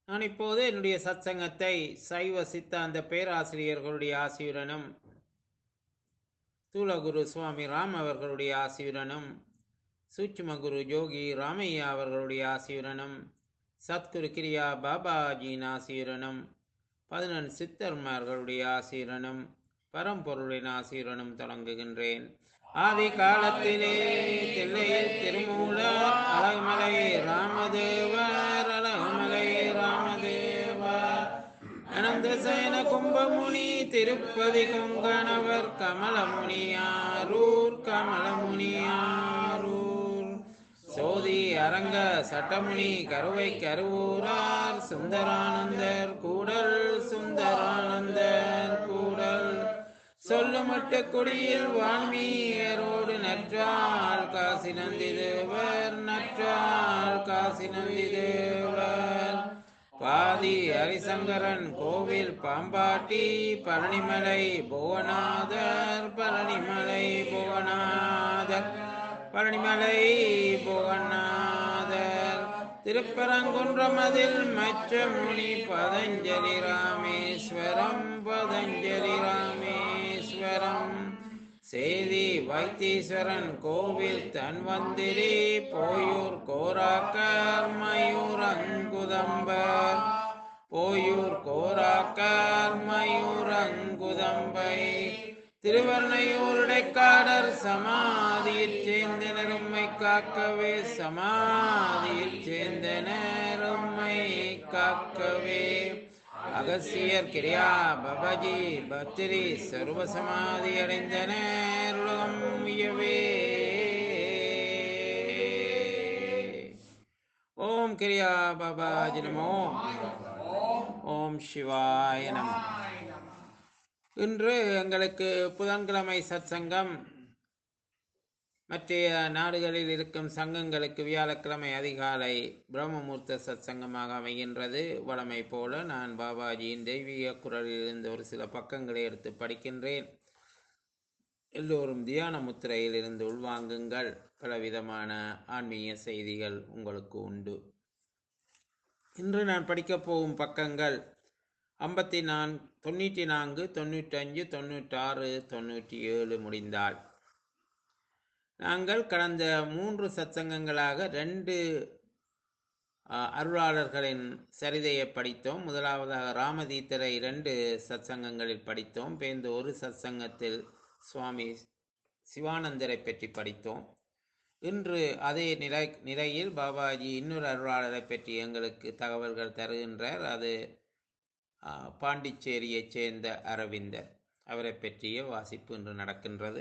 நான் இப்போது என்னுடைய சத்சங்கத்தை சைவ சித்தாந்த பேராசிரியர்களுடைய ஆசியுடனும் தூலகுரு சுவாமி ராம் அவர்களுடைய ஆசியுடனும் சூட்சும குரு ஜோகி ராமையா அவர்களுடைய ஆசியுடனும் சத்குரு கிரியா பாபாஜியின் ஆசியுடனும் பதினெண் சித்தர்மார்களுடைய ஆசியுடனும் பரம்பொருளின் ஆசியுடனும் தொடங்குகின்றேன் ஆதி காலத்திலே தில்லையில் திருமூலர் அழகுமலை ராமதேவர் அழகுமலை ராமதேவர் அனந்த சயன கும்பமுனி திருப்பதி கொங்கணவர் கமலமுனியாரூர் கமலமுனியாரூர் சோதி அரங்க சட்டமுனி கருவை கருவூரார் சுந்தரானந்தர் கூடல் சுந்தரானந்தர் கூடல் சொல்லுமட்ட கொடியில் வான்மீயரோடு நற்றால் காசி நந்தி தேவர் நற்றால் காசி நந்தி தேவர் பாதி ஹரிசங்கரன் கோவில் பாம்பாட்டி பழனிமலை புவனாதர் பழனிமலை புவனாதர் பழனிமலை புவனாதர் திருப்பரங்குன்றமதில் மச்ச முனி பதஞ்சலி ராமேஸ்வரம் பதஞ்சலி ராமேஸ்வரம் சேதி வைத்தீஸ்வரன் கோவில் தன்வந்திரி போயூர் கோராக்கர் மயூர் அங்குதம்பர் போயூர் கோராக்கர் மயூர் அங்குதம்பை திருவர்ணையூருடைக்காடர் சமாதியில் சேர்ந்தனர் உம்மை காக்கவே சமாதியில் சேர்ந்தனர் உம்மை காக்கவே அகசியர் கிரியா பபாஜி பத்திரி சர்வ சமாதி அடைந்தனர் உலகம் உயவே ஓம் கிரியா பாபாஜி நமோ ஓம் சிவாய நம இன்று எங்களுக்கு புதன்கிழமை சத்சங்கம் மற்ற நாடுகளில் இருக்கும் சங்கங்களுக்கு வியாழக்கிழமை அதிகாலை பிரம்மமூர்த்த சத்சங்கமாக அமைகின்றது வழமை போல நான் பாபாஜியின் தெய்வீக குரலில் இருந்து ஒரு சில பக்கங்களை எடுத்து படிக்கின்றேன் எல்லோரும் தியான முத்திரையில் இருந்து உள்வாங்குங்கள் பலவிதமான ஆன்மீக செய்திகள் உங்களுக்கு உண்டு இன்று நான் படிக்கப் போகும் பக்கங்கள் ஐம்பத்தி நான் தொண்ணூற்றி நான்கு தொண்ணூற்றஞ்சு தொண்ணூற்றாறு தொண்ணூற்றி ஏழு முடிந்தால் நாங்கள் கடந்த மூன்று சத்சங்கங்களாக ரெண்டு அருளாளர்களின் சரிதையை படித்தோம் முதலாவதாக ராமதீத்தரை இரண்டு சத்சங்கங்களில் படித்தோம் பேருந்து ஒரு சத்சங்கத்தில் சுவாமி சிவானந்தரை பற்றி படித்தோம் இன்று அதே நிலை நிலையில் பாபாஜி இன்னொரு அருளாளரை பற்றி எங்களுக்கு தகவல்கள் தருகின்றார் அது பாண்டிச்சேரியைச் சேர்ந்த அரவிந்தர் அவரை பற்றிய வாசிப்பு இன்று நடக்கின்றது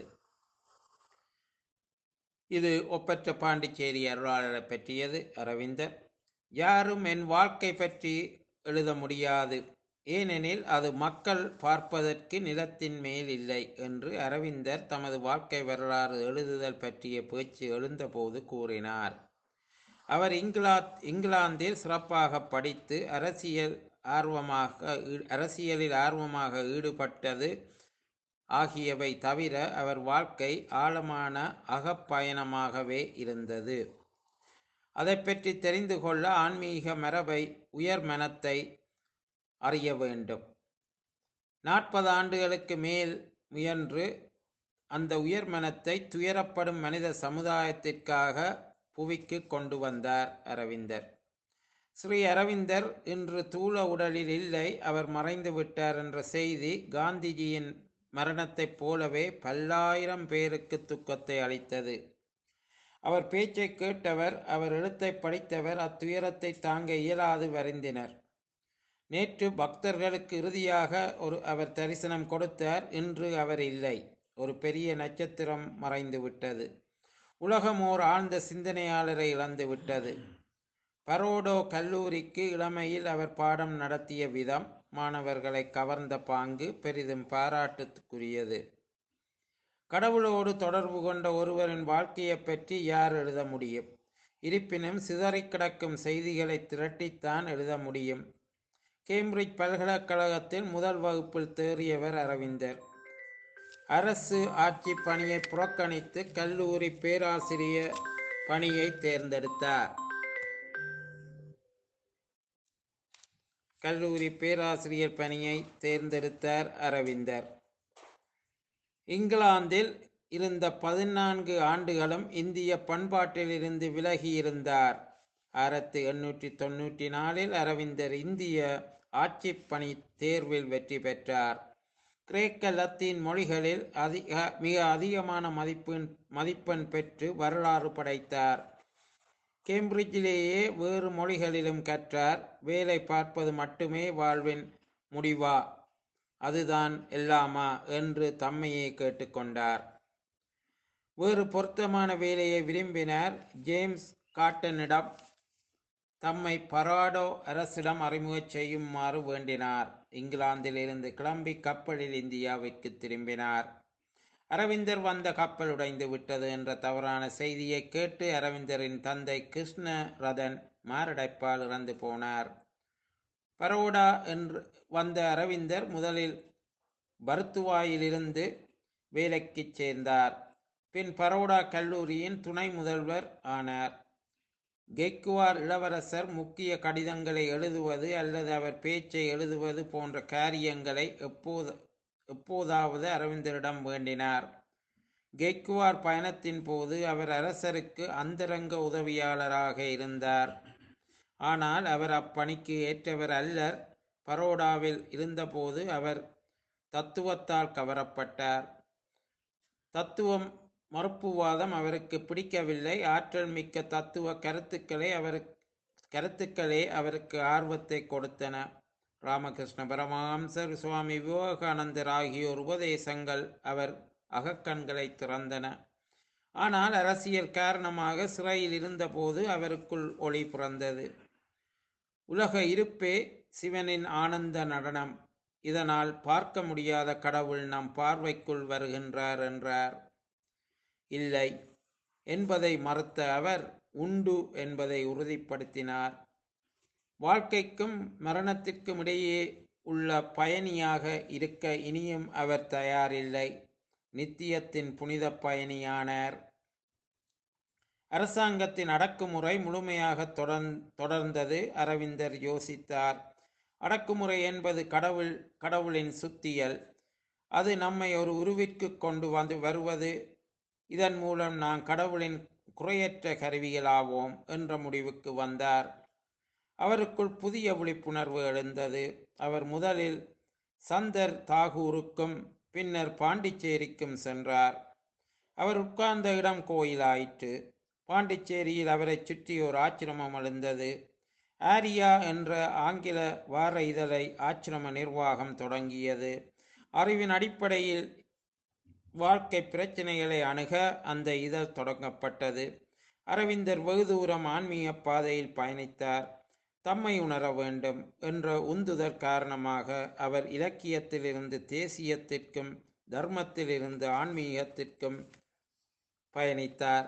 இது ஒப்பற்ற பாண்டிச்சேரி அருளாளரை பற்றியது அரவிந்தர் யாரும் என் வாழ்க்கை பற்றி எழுத முடியாது ஏனெனில் அது மக்கள் பார்ப்பதற்கு நிலத்தின் மேல் இல்லை என்று அரவிந்தர் தமது வாழ்க்கை வரலாறு எழுதுதல் பற்றிய பேச்சு எழுந்தபோது கூறினார் அவர் இங்கிலா இங்கிலாந்தில் சிறப்பாக படித்து அரசியல் ஆர்வமாக அரசியலில் ஆர்வமாக ஈடுபட்டது ஆகியவை தவிர அவர் வாழ்க்கை ஆழமான அகப்பயணமாகவே இருந்தது அதை பற்றி தெரிந்து கொள்ள ஆன்மீக மரபை உயர் மனத்தை அறிய வேண்டும் நாற்பது ஆண்டுகளுக்கு மேல் முயன்று அந்த உயர் மனத்தை துயரப்படும் மனித சமுதாயத்திற்காக புவிக்கு கொண்டு வந்தார் அரவிந்தர் ஸ்ரீ அரவிந்தர் இன்று தூள உடலில் இல்லை அவர் மறைந்து விட்டார் என்ற செய்தி காந்திஜியின் மரணத்தைப் போலவே பல்லாயிரம் பேருக்கு துக்கத்தை அளித்தது அவர் பேச்சை கேட்டவர் அவர் எழுத்தை படித்தவர் அத்துயரத்தை தாங்க இயலாது வருந்தினர் நேற்று பக்தர்களுக்கு இறுதியாக ஒரு அவர் தரிசனம் கொடுத்தார் இன்று அவர் இல்லை ஒரு பெரிய நட்சத்திரம் மறைந்து விட்டது உலகம் ஓர் ஆழ்ந்த சிந்தனையாளரை இழந்து விட்டது பரோடோ கல்லூரிக்கு இளமையில் அவர் பாடம் நடத்திய விதம் மாணவர்களை கவர்ந்த பாங்கு பெரிதும் பாராட்டுக்குரியது கடவுளோடு தொடர்பு கொண்ட ஒருவரின் வாழ்க்கையை பற்றி யார் எழுத முடியும் இருப்பினும் சிதறிக் கிடக்கும் செய்திகளை திரட்டித்தான் எழுத முடியும் கேம்பிரிட்ஜ் பல்கலைக்கழகத்தில் முதல் வகுப்பில் தேறியவர் அரவிந்தர் அரசு ஆட்சி பணியை புறக்கணித்து கல்லூரி பேராசிரியர் பணியை தேர்ந்தெடுத்தார் கல்லூரி பேராசிரியர் பணியை தேர்ந்தெடுத்தார் அரவிந்தர் இங்கிலாந்தில் இருந்த பதினான்கு ஆண்டுகளும் இந்திய பண்பாட்டிலிருந்து விலகியிருந்தார் ஆயிரத்தி எண்ணூற்றி தொண்ணூற்றி நாலில் அரவிந்தர் இந்திய ஆட்சிப் பணி தேர்வில் வெற்றி பெற்றார் கிரேக்க லத்தீன் மொழிகளில் அதிக மிக அதிகமான மதிப்பெண் மதிப்பெண் பெற்று வரலாறு படைத்தார் கேம்பிரிட்ஜிலேயே வேறு மொழிகளிலும் கற்றார் வேலை பார்ப்பது மட்டுமே வாழ்வின் முடிவா அதுதான் எல்லாமா என்று தம்மையே கேட்டுக்கொண்டார் வேறு பொருத்தமான வேலையை விரும்பினார் ஜேம்ஸ் காட்டனிடம் தம்மை பராடோ அரசிடம் அறிமுகம் செய்யுமாறு வேண்டினார் இங்கிலாந்திலிருந்து கிளம்பி கப்பலில் இந்தியாவிற்கு திரும்பினார் அரவிந்தர் வந்த கப்பல் உடைந்து விட்டது என்ற தவறான செய்தியை கேட்டு அரவிந்தரின் தந்தை கிருஷ்ண ரதன் மாரடைப்பால் இறந்து போனார் பரோடா என்று வந்த அரவிந்தர் முதலில் பருத்துவாயிலிருந்து வேலைக்கு சேர்ந்தார் பின் பரோடா கல்லூரியின் துணை முதல்வர் ஆனார் கெக்குவார் இளவரசர் முக்கிய கடிதங்களை எழுதுவது அல்லது அவர் பேச்சை எழுதுவது போன்ற காரியங்களை எப்போது எப்போதாவது அரவிந்தரிடம் வேண்டினார் கெக்குவார் பயணத்தின் போது அவர் அரசருக்கு அந்தரங்க உதவியாளராக இருந்தார் ஆனால் அவர் அப்பணிக்கு ஏற்றவர் அல்லர் பரோடாவில் இருந்தபோது அவர் தத்துவத்தால் கவரப்பட்டார் தத்துவம் மறுப்புவாதம் அவருக்கு பிடிக்கவில்லை ஆற்றல் மிக்க தத்துவ கருத்துக்களை அவருக்கு கருத்துக்களே அவருக்கு ஆர்வத்தை கொடுத்தன ராமகிருஷ்ண பரமஹம்சர் சுவாமி விவேகானந்தர் ஆகியோர் உபதேசங்கள் அவர் அகக்கண்களை திறந்தன ஆனால் அரசியல் காரணமாக சிறையில் இருந்தபோது அவருக்குள் ஒளி பிறந்தது உலக இருப்பே சிவனின் ஆனந்த நடனம் இதனால் பார்க்க முடியாத கடவுள் நம் பார்வைக்குள் வருகின்றார் என்றார் இல்லை என்பதை மறுத்த அவர் உண்டு என்பதை உறுதிப்படுத்தினார் வாழ்க்கைக்கும் மரணத்திற்கும் இடையே உள்ள பயணியாக இருக்க இனியும் அவர் தயாரில்லை நித்தியத்தின் புனித பயணியானார் அரசாங்கத்தின் அடக்குமுறை முழுமையாக தொடர்ந்தது அரவிந்தர் யோசித்தார் அடக்குமுறை என்பது கடவுள் கடவுளின் சுத்தியல் அது நம்மை ஒரு உருவிற்கு கொண்டு வந்து வருவது இதன் மூலம் நாம் கடவுளின் குறையற்ற கருவிகளாவோம் என்ற முடிவுக்கு வந்தார் அவருக்குள் புதிய விழிப்புணர்வு எழுந்தது அவர் முதலில் சந்தர் தாகூருக்கும் பின்னர் பாண்டிச்சேரிக்கும் சென்றார் அவர் உட்கார்ந்த இடம் கோயிலாயிற்று பாண்டிச்சேரியில் அவரை சுற்றி ஒரு ஆச்சிரமம் எழுந்தது ஆரியா என்ற ஆங்கில வார இதழை ஆச்சிரம நிர்வாகம் தொடங்கியது அறிவின் அடிப்படையில் வாழ்க்கை பிரச்சனைகளை அணுக அந்த இதழ் தொடங்கப்பட்டது அரவிந்தர் வெகு தூரம் ஆன்மீக பாதையில் பயணித்தார் தம்மை உணர வேண்டும் என்ற உந்துதல் காரணமாக அவர் இலக்கியத்திலிருந்து தேசியத்திற்கும் தர்மத்திலிருந்து ஆன்மீகத்திற்கும் பயணித்தார்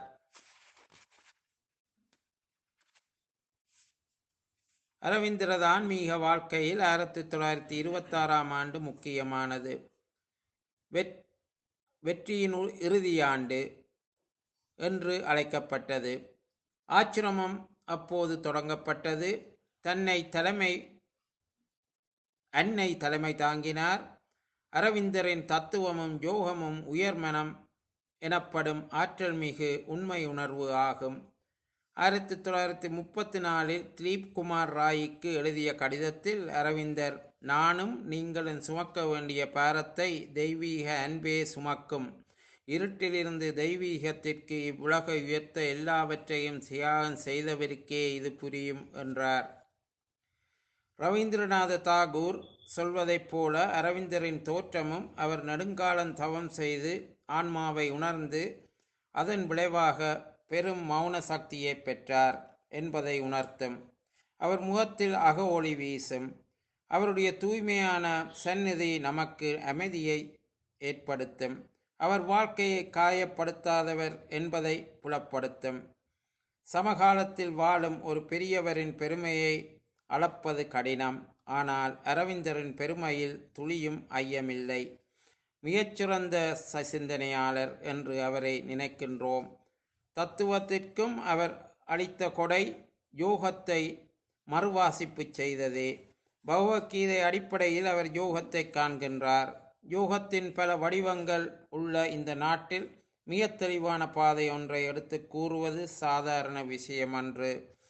அரவிந்தரது ஆன்மீக வாழ்க்கையில் ஆயிரத்தி தொள்ளாயிரத்தி இருபத்தாறாம் ஆண்டு முக்கியமானது வெற் வெற்றியின் இறுதியாண்டு என்று அழைக்கப்பட்டது ஆச்சிரமம் அப்போது தொடங்கப்பட்டது தன்னை தலைமை அன்னை தலைமை தாங்கினார் அரவிந்தரின் தத்துவமும் யோகமும் உயர்மனம் எனப்படும் ஆற்றல் மிகு உண்மை உணர்வு ஆகும் ஆயிரத்தி தொள்ளாயிரத்தி முப்பத்தி நாலில் திலீப் குமார் ராய்க்கு எழுதிய கடிதத்தில் அரவிந்தர் நானும் நீங்களும் சுமக்க வேண்டிய பாரத்தை தெய்வீக அன்பே சுமக்கும் இருட்டிலிருந்து தெய்வீகத்திற்கு இவ்வுலக உயர்த்த எல்லாவற்றையும் தியாகம் செய்தவருக்கே இது புரியும் என்றார் ரவீந்திரநாத தாகூர் சொல்வதைப் போல அரவிந்தரின் தோற்றமும் அவர் நெடுங்காலம் தவம் செய்து ஆன்மாவை உணர்ந்து அதன் விளைவாக பெரும் மௌன சக்தியை பெற்றார் என்பதை உணர்த்தும் அவர் முகத்தில் அக ஒளி வீசும் அவருடைய தூய்மையான சந்நிதி நமக்கு அமைதியை ஏற்படுத்தும் அவர் வாழ்க்கையை காயப்படுத்தாதவர் என்பதை புலப்படுத்தும் சமகாலத்தில் வாழும் ஒரு பெரியவரின் பெருமையை அளப்பது கடினம் ஆனால் அரவிந்தரின் பெருமையில் துளியும் ஐயமில்லை மிகச்சிறந்த சிந்தனையாளர் என்று அவரை நினைக்கின்றோம் தத்துவத்திற்கும் அவர் அளித்த கொடை யோகத்தை மறுவாசிப்பு செய்ததே பகவத்கீதை அடிப்படையில் அவர் யோகத்தை காண்கின்றார் யோகத்தின் பல வடிவங்கள் உள்ள இந்த நாட்டில் மிக தெளிவான பாதை ஒன்றை எடுத்து கூறுவது சாதாரண விஷயம் அன்று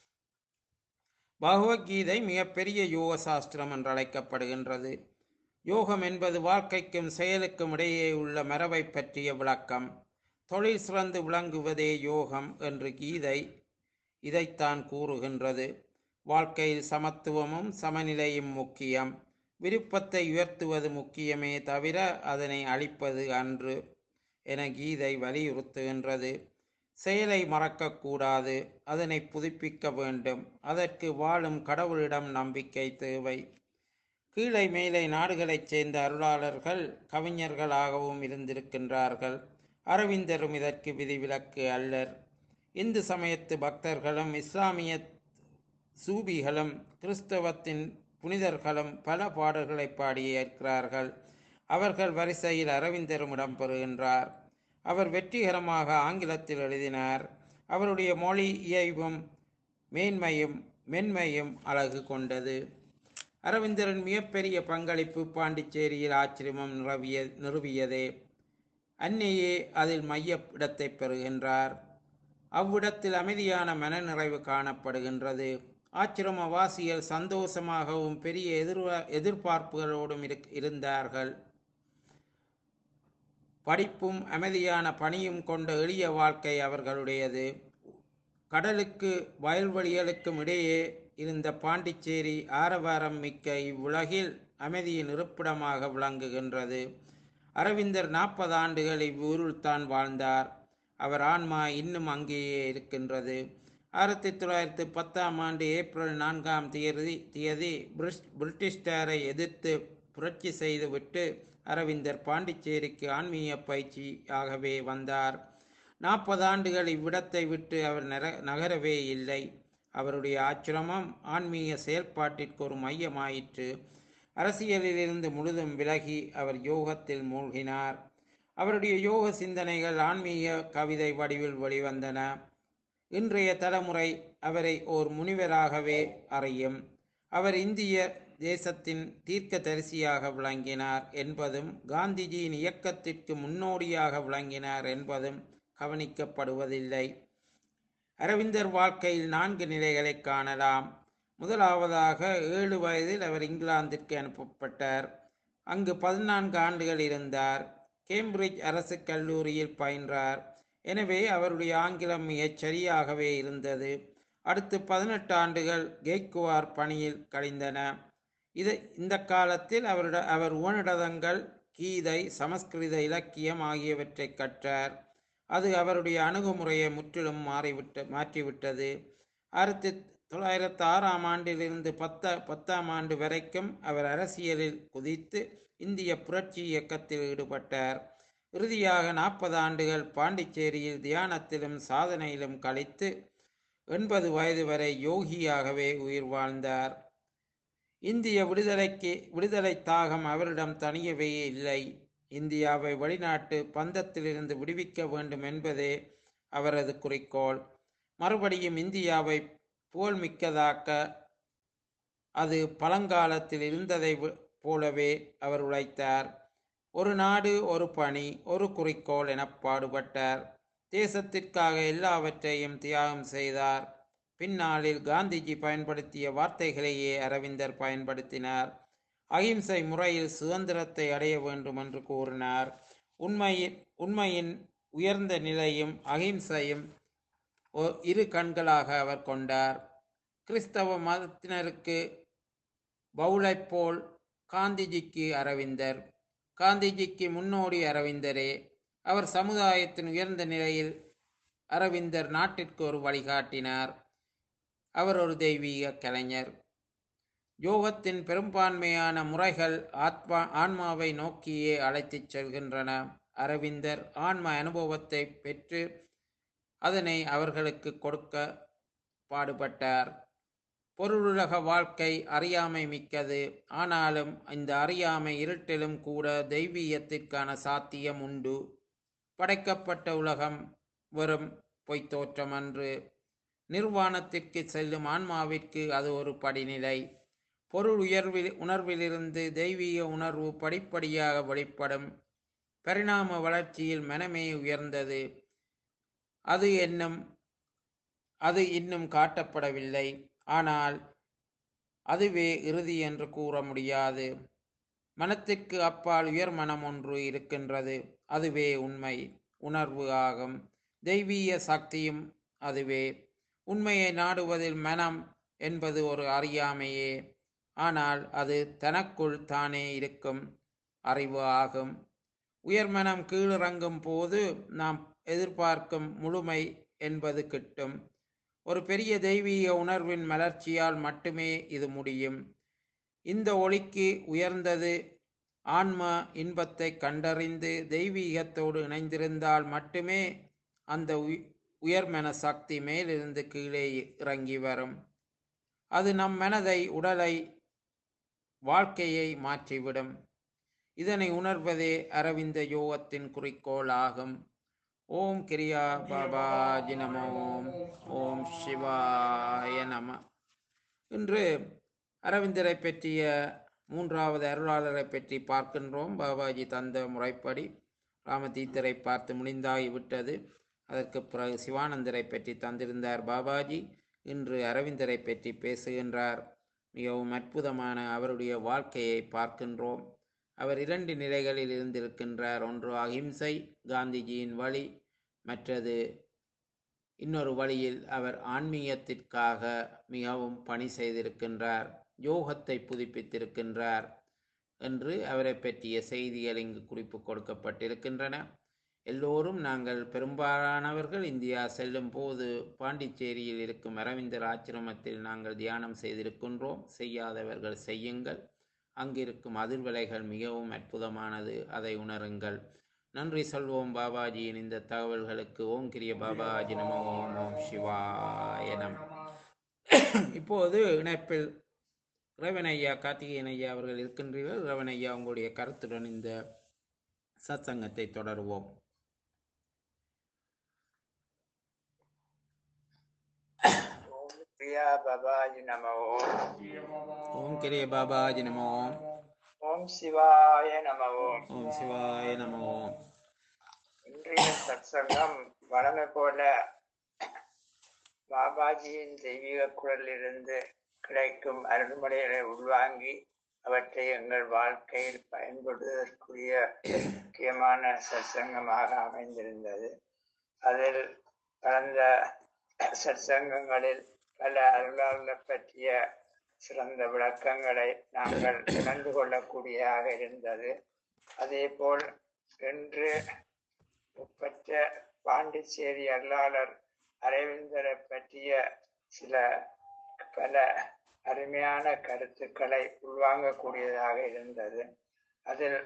பகவத்கீதை மிகப்பெரிய யோக சாஸ்திரம் என்று அழைக்கப்படுகின்றது யோகம் என்பது வாழ்க்கைக்கும் செயலுக்கும் இடையே உள்ள மரபை பற்றிய விளக்கம் தொழில் சிறந்து விளங்குவதே யோகம் என்று கீதை இதைத்தான் கூறுகின்றது வாழ்க்கையில் சமத்துவமும் சமநிலையும் முக்கியம் விருப்பத்தை உயர்த்துவது முக்கியமே தவிர அதனை அழிப்பது அன்று என கீதை வலியுறுத்துகின்றது செயலை மறக்கக்கூடாது அதனை புதுப்பிக்க வேண்டும் அதற்கு வாழும் கடவுளிடம் நம்பிக்கை தேவை கீழே மேலை நாடுகளைச் சேர்ந்த அருளாளர்கள் கவிஞர்களாகவும் இருந்திருக்கின்றார்கள் அரவிந்தரும் இதற்கு விதிவிலக்கு அல்லர் இந்து சமயத்து பக்தர்களும் இஸ்லாமிய சூபிகளும் கிறிஸ்தவத்தின் புனிதர்களும் பல பாடல்களை பாடியிருக்கிறார்கள் அவர்கள் வரிசையில் அரவிந்தரும் இடம்பெறுகின்றார் அவர் வெற்றிகரமாக ஆங்கிலத்தில் எழுதினார் அவருடைய மொழி இயைவும் மேன்மையும் மென்மையும் அழகு கொண்டது அரவிந்தரின் மிகப்பெரிய பங்களிப்பு பாண்டிச்சேரியில் ஆச்சிரமம் நிறுவிய நிறுவியதே அன்னையே அதில் மைய இடத்தை பெறுகின்றார் அவ்விடத்தில் அமைதியான மனநிறைவு காணப்படுகின்றது ஆச்சிரம வாசிகள் சந்தோஷமாகவும் பெரிய எதிர்வ எதிர்பார்ப்புகளோடும் இருக்- இருந்தார்கள் படிப்பும் அமைதியான பணியும் கொண்ட எளிய வாழ்க்கை அவர்களுடையது கடலுக்கு வயல்வெளிகளுக்கும் இடையே இருந்த பாண்டிச்சேரி ஆரவாரம் மிக்க இவ்வுலகில் அமைதியின் இருப்பிடமாக விளங்குகின்றது அரவிந்தர் நாற்பது ஆண்டுகள் இவ்வூரில் தான் வாழ்ந்தார் அவர் ஆன்மா இன்னும் அங்கேயே இருக்கின்றது ஆயிரத்தி தொள்ளாயிரத்தி பத்தாம் ஆண்டு ஏப்ரல் நான்காம் தேதி தேதி பிரிஸ்- பிரிட்டிஷ்டாரை எதிர்த்து புரட்சி செய்துவிட்டு அரவிந்தர் பாண்டிச்சேரிக்கு ஆன்மீக பயிற்சியாகவே வந்தார் நாற்பது ஆண்டுகள் இவ்விடத்தை விட்டு அவர் நர நகரவே இல்லை அவருடைய ஆச்சிரமம் ஆன்மீக செயல்பாட்டிற்கு ஒரு மையமாயிற்று அரசியலிலிருந்து முழுதும் விலகி அவர் யோகத்தில் மூழ்கினார் அவருடைய யோக சிந்தனைகள் ஆன்மீக கவிதை வடிவில் வெளிவந்தன இன்றைய தலைமுறை அவரை ஓர் முனிவராகவே அறியும் அவர் இந்திய தேசத்தின் தீர்க்கதரிசியாக விளங்கினார் என்பதும் காந்திஜியின் இயக்கத்திற்கு முன்னோடியாக விளங்கினார் என்பதும் கவனிக்கப்படுவதில்லை அரவிந்தர் வாழ்க்கையில் நான்கு நிலைகளை காணலாம் முதலாவதாக ஏழு வயதில் அவர் இங்கிலாந்திற்கு அனுப்பப்பட்டார் அங்கு பதினான்கு ஆண்டுகள் இருந்தார் கேம்பிரிட்ஜ் அரசு கல்லூரியில் பயின்றார் எனவே அவருடைய ஆங்கிலம் மிகச் சரியாகவே இருந்தது அடுத்து பதினெட்டு ஆண்டுகள் கெய்க்குவார் பணியில் கழிந்தன இது இந்த காலத்தில் அவருட அவர் உவனிடதங்கள் கீதை சமஸ்கிருத இலக்கியம் ஆகியவற்றை கற்றார் அது அவருடைய அணுகுமுறையை முற்றிலும் மாறிவிட்ட மாற்றிவிட்டது ஆயிரத்தி தொள்ளாயிரத்து ஆறாம் ஆண்டிலிருந்து பத்த பத்தாம் ஆண்டு வரைக்கும் அவர் அரசியலில் குதித்து இந்திய புரட்சி இயக்கத்தில் ஈடுபட்டார் இறுதியாக நாற்பது ஆண்டுகள் பாண்டிச்சேரியில் தியானத்திலும் சாதனையிலும் கழித்து எண்பது வயது வரை யோகியாகவே உயிர் வாழ்ந்தார் இந்திய விடுதலைக்கு விடுதலை தாகம் அவரிடம் தணியவே இல்லை இந்தியாவை வெளிநாட்டு பந்தத்திலிருந்து விடுவிக்க வேண்டும் என்பதே அவரது குறிக்கோள் மறுபடியும் இந்தியாவை புகழ்மிக்கதாக்க அது பழங்காலத்தில் இருந்ததை வி- போலவே அவர் உழைத்தார் ஒரு நாடு ஒரு பணி ஒரு குறிக்கோள் என பாடுபட்டார் தேசத்திற்காக எல்லாவற்றையும் தியாகம் செய்தார் பின்னாளில் காந்திஜி பயன்படுத்திய வார்த்தைகளையே அரவிந்தர் பயன்படுத்தினார் அகிம்சை முறையில் சுதந்திரத்தை அடைய வேண்டும் என்று கூறினார் உண்மையின் உண்மையின் உயர்ந்த நிலையும் அகிம்சையும் ஒ- இரு கண்களாக அவர் கொண்டார் கிறிஸ்தவ மதத்தினருக்கு பவுலைப் போல் காந்திஜிக்கு அரவிந்தர் காந்திஜிக்கு முன்னோடி அரவிந்தரே அவர் சமுதாயத்தின் உயர்ந்த நிலையில் அரவிந்தர் நாட்டிற்கு ஒரு வழிகாட்டினார் அவர் ஒரு தெய்வீக கலைஞர் யோகத்தின் பெரும்பான்மையான முறைகள் ஆத்மா ஆன்மாவை நோக்கியே அழைத்துச் செல்கின்றன அரவிந்தர் ஆன்ம அனுபவத்தை பெற்று அதனை அவர்களுக்கு கொடுக்க பாடுபட்டார் பொருளுலக வாழ்க்கை அறியாமை மிக்கது ஆனாலும் இந்த அறியாமை இருட்டிலும் கூட தெய்வீகத்திற்கான சாத்தியம் உண்டு படைக்கப்பட்ட உலகம் வெறும் பொய்த்தோற்றம் அன்று நிர்வாணத்திற்கு செல்லும் ஆன்மாவிற்கு அது ஒரு படிநிலை பொருள் உயர்வில் உணர்விலிருந்து தெய்வீக உணர்வு படிப்படியாக வெளிப்படும் பரிணாம வளர்ச்சியில் மனமே உயர்ந்தது அது என்னும் அது இன்னும் காட்டப்படவில்லை ஆனால் அதுவே இறுதி என்று கூற முடியாது மனத்திற்கு அப்பால் உயர் மனம் ஒன்று இருக்கின்றது அதுவே உண்மை உணர்வு ஆகும் தெய்வீக சக்தியும் அதுவே உண்மையை நாடுவதில் மனம் என்பது ஒரு அறியாமையே ஆனால் அது தனக்குள் தானே இருக்கும் அறிவு ஆகும் உயர்மனம் கீழிறங்கும் போது நாம் எதிர்பார்க்கும் முழுமை என்பது கிட்டும் ஒரு பெரிய தெய்வீக உணர்வின் மலர்ச்சியால் மட்டுமே இது முடியும் இந்த ஒளிக்கு உயர்ந்தது ஆன்ம இன்பத்தை கண்டறிந்து தெய்வீகத்தோடு இணைந்திருந்தால் மட்டுமே அந்த உய்- உயர்மன சக்தி மேலிருந்து கீழே இறங்கி வரும் அது நம் மனதை உடலை வாழ்க்கையை மாற்றிவிடும் இதனை உணர்வதே அரவிந்த யோகத்தின் குறிக்கோள் ஆகும் ஓம் கிரியா பாபாஜி நம ஓம் ஓம் சிவாய நம இன்று அரவிந்தரை பற்றிய மூன்றாவது அருளாளரை பற்றி பார்க்கின்றோம் பாபாஜி தந்த முறைப்படி ராமதீத்தரை பார்த்து முடிந்தாகிவிட்டது அதற்கு பிறகு சிவானந்தரை பற்றி தந்திருந்தார் பாபாஜி இன்று அரவிந்தரை பற்றி பேசுகின்றார் மிகவும் அற்புதமான அவருடைய வாழ்க்கையை பார்க்கின்றோம் அவர் இரண்டு நிலைகளில் இருந்திருக்கின்றார் ஒன்று அகிம்சை காந்திஜியின் வழி மற்றது இன்னொரு வழியில் அவர் ஆன்மீகத்திற்காக மிகவும் பணி செய்திருக்கின்றார் யோகத்தை புதுப்பித்திருக்கின்றார் என்று அவரை பற்றிய செய்திகள் இங்கு குறிப்பு கொடுக்கப்பட்டிருக்கின்றன எல்லோரும் நாங்கள் பெரும்பாலானவர்கள் இந்தியா செல்லும் போது பாண்டிச்சேரியில் இருக்கும் அரவிந்தர் ஆசிரமத்தில் நாங்கள் தியானம் செய்திருக்கின்றோம் செய்யாதவர்கள் செய்யுங்கள் அங்கிருக்கும் அதிர்வலைகள் மிகவும் அற்புதமானது அதை உணருங்கள் நன்றி சொல்வோம் பாபாஜியின் இந்த தகவல்களுக்கு ஓம் கிரிய பாபாஜி நம ஓம் ஓம் சிவாய நம இப்போது இணைப்பில் ரவணையா கார்த்திகேயன் ஐயா அவர்கள் இருக்கின்றீர்கள் ரவணையா உங்களுடைய கருத்துடன் இந்த சத்சங்கத்தை தொடருவோம் ஓம் பிரியா பபாஜி நம ஓம் ஓம் கிரிய பாபாஜி நம ஓம் ஓம் சிவாய நம ஓம் ஓம் சிவாய நம ஓம் இன்றைய சத்சங்கம் வழமை போல பாபாஜியின் தெய்வீக குரலிலிருந்து கிடைக்கும் அருள்மொழிகளை உள்வாங்கி அவற்றை எங்கள் வாழ்க்கையில் பயன்படுத்துவதற்குரிய முக்கியமான சத்சங்கமாக அமைந்திருந்தது அதில் கடந்த சத்சங்கங்களில் பல அருளாளர் பற்றிய சிறந்த விளக்கங்களை நாங்கள் உணர்ந்து கொள்ளக்கூடியதாக இருந்தது அதேபோல் இன்று ஒப்பற்ற பாண்டிச்சேரி அருளாளர் அரவிந்தரை பற்றிய சில பல அருமையான கருத்துக்களை உள்வாங்கக்கூடியதாக இருந்தது அதில்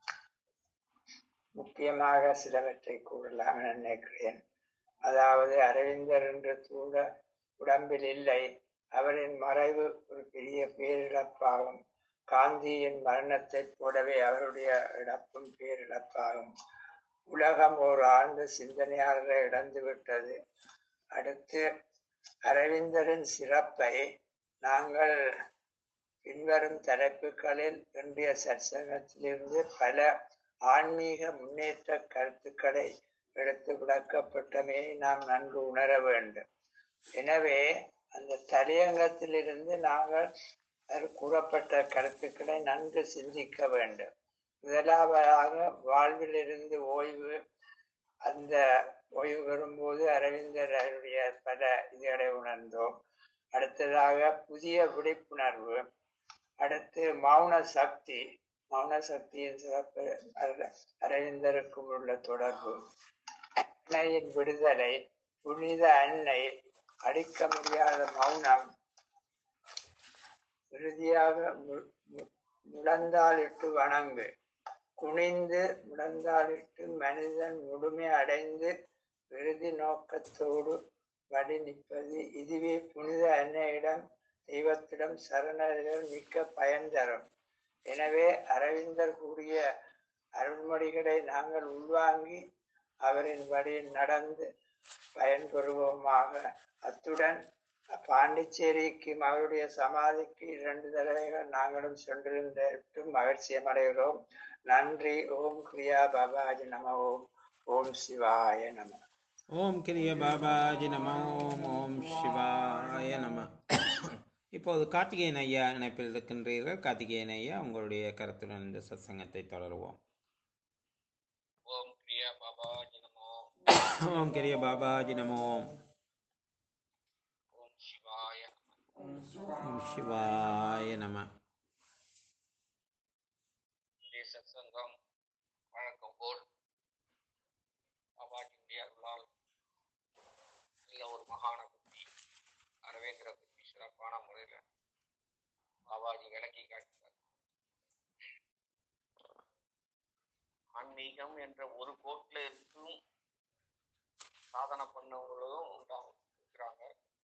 முக்கியமாக சிலவற்றை கூறலாம் என நினைக்கிறேன் அதாவது அரவிந்தர் என்ற தூட உடம்பில் இல்லை அவரின் மறைவு ஒரு பெரிய பேரிழப்பாகும் காந்தியின் மரணத்தைப் போலவே அவருடைய இழப்பும் பேரிழப்பாகும் உலகம் ஒரு ஆழ்ந்த சிந்தனையாளரை இழந்து விட்டது அடுத்து அரவிந்தரின் சிறப்பை நாங்கள் பின்வரும் தலைப்புகளில் இன்றைய சற்சங்கத்திலிருந்து பல ஆன்மீக முன்னேற்ற கருத்துக்களை எடுத்து விளக்கப்பட்டமே நாம் நன்கு உணர வேண்டும் எனவே அந்த தலையங்கத்திலிருந்து நாங்கள் அதில் கூறப்பட்ட கருத்துக்களை நன்கு சிந்திக்க வேண்டும் முதலாவதாக வாழ்விலிருந்து ஓய்வு அந்த ஓய்வு வரும்போது அரவிந்தர் அவருடைய பல இதுகளை உணர்ந்தோம் அடுத்ததாக புதிய விழிப்புணர்வு அடுத்து மௌன சக்தி மௌன சக்தியின் சிறப்பு அர- அரவிந்தருக்கும் உள்ள தொடர்பு அன்னையின் விடுதலை புனித அன்னை அடிக்க முடியாத மௌனம் இறுதியாக மு- மு- முழந்தாளிட்டு வணங்கு குனிந்து முழந்தாளிட்டு மனிதன் முழுமை அடைந்து இறுதி நோக்கத்தோடு வழி நிற்பது இதுவே புனித அன்னையிடம் தெய்வத்திடம் சரணர்கள் மிக்க பயன் தரும் எனவே அரவிந்தர் கூறிய அருள்மொழிகளை நாங்கள் உள்வாங்கி அவரின் வழியில் நடந்து பயன்பெறுவோமாக அத்துடன் பாண்டிச்சேரிக்கு அவருடைய சமாதிக்கு இரண்டு தடவைகள் நாங்களும் சென்றிருந்த மகிழ்ச்சியம் அடைகிறோம் நன்றி ஓம் கிரியா பாபாஜி நம ஓம் ஓம் சிவாய நம ஓம் கிரிய பாபாஜி நம ஓம் ஓம் சிவாய நம இப்போது கார்த்திகேயன் ஐயா இணைப்பில் இருக்கின்றீர்கள் கார்த்திகேயன் ஐயா உங்களுடைய கருத்துடன் இந்த சத்சங்கத்தை தொடருவோம் ஓம் கிரியா பாபாஜி நமோ ஓம் கிரிய பாபாஜி நம ஓம் ஓம் சிவாய நம ஓம் சிவாய நம இந்திய சத்சங்கம் வழக்கம் போல் பாபாஜியுடைய அருளால் நல்ல ஒரு மகான பற்றி அரவேந்திர பற்றி சிறப்பான முறையில் பாபாஜி விளக்கி காட்டுகிறார் ஆன்மீகம் என்ற ஒரு கோட்டில் இருக்கும் சாதனை பண்ணவங்களும் உண்டாகும் இருக்கிறாங்க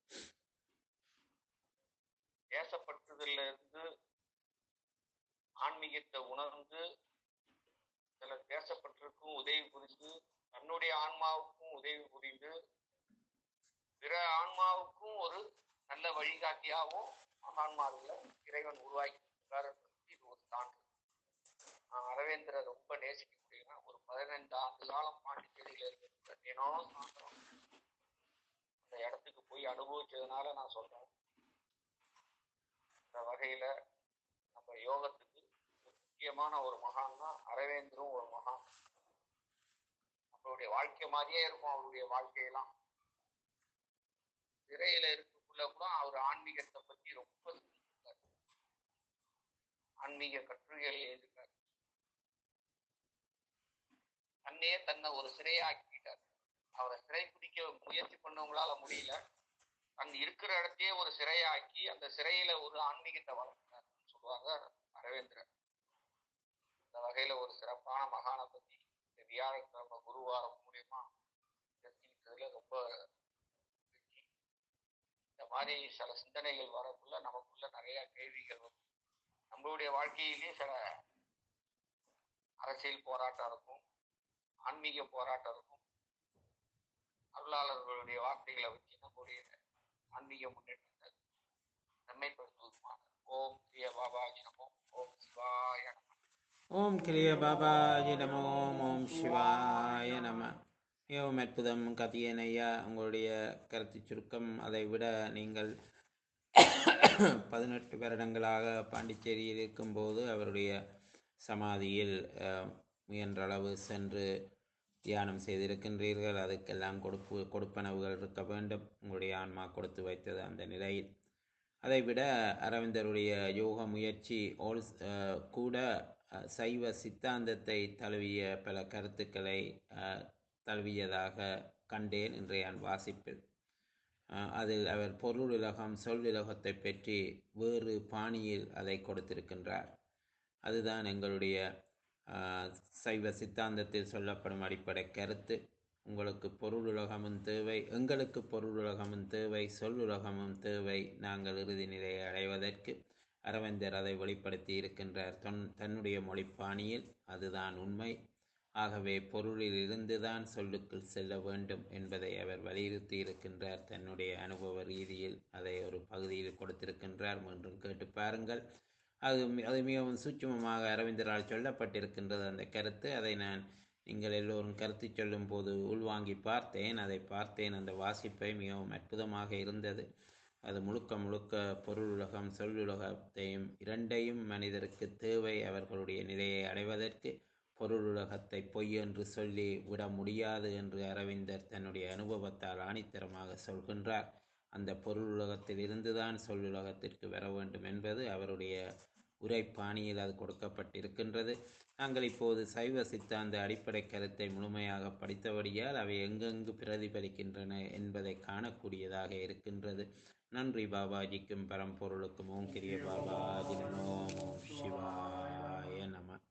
தேசப்பட்டதுல இருந்து ஆன்மீகத்தை உணர்ந்து சில தேசப்பட்டிருக்கும் உதவி புரிந்து தன்னுடைய ஆன்மாவுக்கும் உதவி புரிந்து பிற ஆன்மாவுக்கும் ஒரு நல்ல வழிகாட்டியாகவும் மகான்மாவில் இறைவன் உருவாக்கியிருக்கார் என்பதற்கு இது ஒரு சான்று நான் அரவேந்திர ரொம்ப நேசிக்கக்கூடியவன் ஒரு பதினைந்து ஆண்டு காலம் பாண்டிச்சேரியில இருக்கிற தினம் சாயந்தரம் அந்த இடத்துக்கு போய் அனுபவிச்சதுனால நான் சொல்றேன் இந்த வகையில நம்ம யோகத்துக்கு முக்கியமான ஒரு மகான் தான் அரவேந்தரும் ஒரு மகான் நம்மளுடைய வாழ்க்கை மாதிரியே இருக்கும் அவருடைய வாழ்க்கையெல்லாம் சிறையில இருக்கக்குள்ள கூட அவர் ஆன்மீகத்தை பத்தி ரொம்ப சிந்திச்சிருக்காரு. ஆன்மீக கட்டுரைகள் எழுதியிருக்காரு தன்னையே தன்னை ஒரு சிறையாக்கிட்டார் அவரை சிறை பிடிக்க முயற்சி பண்ணவங்களால முடியல தன் இருக்கிற இடத்தையே ஒரு சிறையாக்கி அந்த சிறையில ஒரு ஆன்மீகத்தை வளர்க்கிறார் சொல்லுவாங்க அரவேந்திரன் இந்த வகையில ஒரு சிறப்பான மகான பத்தி இந்த வியாழக்கிழமை குருவாரம் மூலியமா தெரிஞ்சுக்கிட்டதுல ரொம்ப மகிழ்ச்சி. இந்த மாதிரி சில சிந்தனைகள் வரக்குள்ள நமக்குள்ள நிறைய கேள்விகள் வரும் நம்மளுடைய வாழ்க்கையிலேயே சில அரசியல் போராட்டம் இருக்கும் ஆன்மீக போராட்டம் இருக்கும் அருளாளர்களுடைய வார்த்தைகளை வச்சு நம்முடைய ஆன்மீக முன்னேற்றத்தை நன்மைப்படுத்துவதுமான ஓம் பிரிய பாபாஜி நமோ ஓம் சிவாய நமோ ஓம் கிரிய பாபாஜி நம ஓம் ஓம் சிவாய நம மிகவும் அற்புதம் கதியன் ஐயா உங்களுடைய கருத்து சுருக்கம் அதை விட நீங்கள் பதினெட்டு வருடங்களாக பாண்டிச்சேரியில் இருக்கும்போது அவருடைய சமாதியில் அஹ், முயன்ற அளவு சென்று தியானம் செய்திருக்கின்றீர்கள் அதுக்கெல்லாம் கொடுப்பு கொடுப்பனவுகள் இருக்க வேண்டும் உங்களுடைய ஆன்மா கொடுத்து வைத்தது அந்த நிலையில் அதைவிட அரவிந்தருடைய யோக முயற்சி ஓல் அஹ், கூட அஹ், சைவ சித்தாந்தத்தை தழுவிய பல கருத்துக்களை அஹ், தழுவியதாக கண்டேன் இன்றைய வாசிப்பில் அஹ், அதில் அவர் பொருளுலகம் சொல்லுலகத்தை பற்றி வேறு பாணியில் அதை கொடுத்திருக்கின்றார் அதுதான் எங்களுடைய அஹ், சைவ சித்தாந்தத்தில் சொல்லப்படும் அடிப்படை கருத்து உங்களுக்கு பொருளுலகமும் தேவை எங்களுக்கு பொருளுலகமும் தேவை சொல்லுலகமும் தேவை நாங்கள் இறுதி நிலையை அடைவதற்கு அரவிந்தர் அதை வெளிப்படுத்தி இருக்கின்றார் தன் தன்னுடைய மொழிப்பாணியில் அதுதான் உண்மை ஆகவே பொருளில் இருந்துதான் சொல்லுக்குள் செல்ல வேண்டும் என்பதை அவர் வலியுறுத்தி இருக்கின்றார் தன்னுடைய அனுபவ ரீதியில் அதை ஒரு பகுதியில் கொடுத்திருக்கின்றார் மீண்டும் கேட்டு பாருங்கள் அது மி- அது மிகவும் சூட்சுமமாக அரவிந்தரால் சொல்லப்பட்டிருக்கின்றது அந்த கருத்து அதை நான் நீங்கள் எல்லோரும் கருத்து சொல்லும் போது உள்வாங்கி பார்த்தேன் அதை பார்த்தேன் அந்த வாசிப்பை மிகவும் அற்புதமாக இருந்தது அது முழுக்க முழுக்க பொருளுலகம் சொல்லுலகத்தையும் இரண்டையும் மனிதருக்கு தேவை அவர்களுடைய நிலையை அடைவதற்கு பொருளுலகத்தை பொய் என்று சொல்லி விட முடியாது என்று அரவிந்தர் தன்னுடைய அனுபவத்தால் ஆணித்தரமாக சொல்கின்றார் அந்த பொருளுலகத்தில் இருந்துதான் சொல்லுலகத்திற்கு வர வேண்டும் என்பது அவருடைய உரைப்பாணியில் அது கொடுக்கப்பட்டிருக்கின்றது நாங்கள் இப்போது சைவ சித்தாந்த அடிப்படை கருத்தை முழுமையாக படித்தபடியால் அவை எங்கெங்கு பிரதிபலிக்கின்றன என்பதை காணக்கூடியதாக இருக்கின்றது நன்றி பாபாஜிக்கும் பரம்பொருளுக்கும் ஓம் கிரிய பாபாஜி நமோ ஓம் சிவாய நம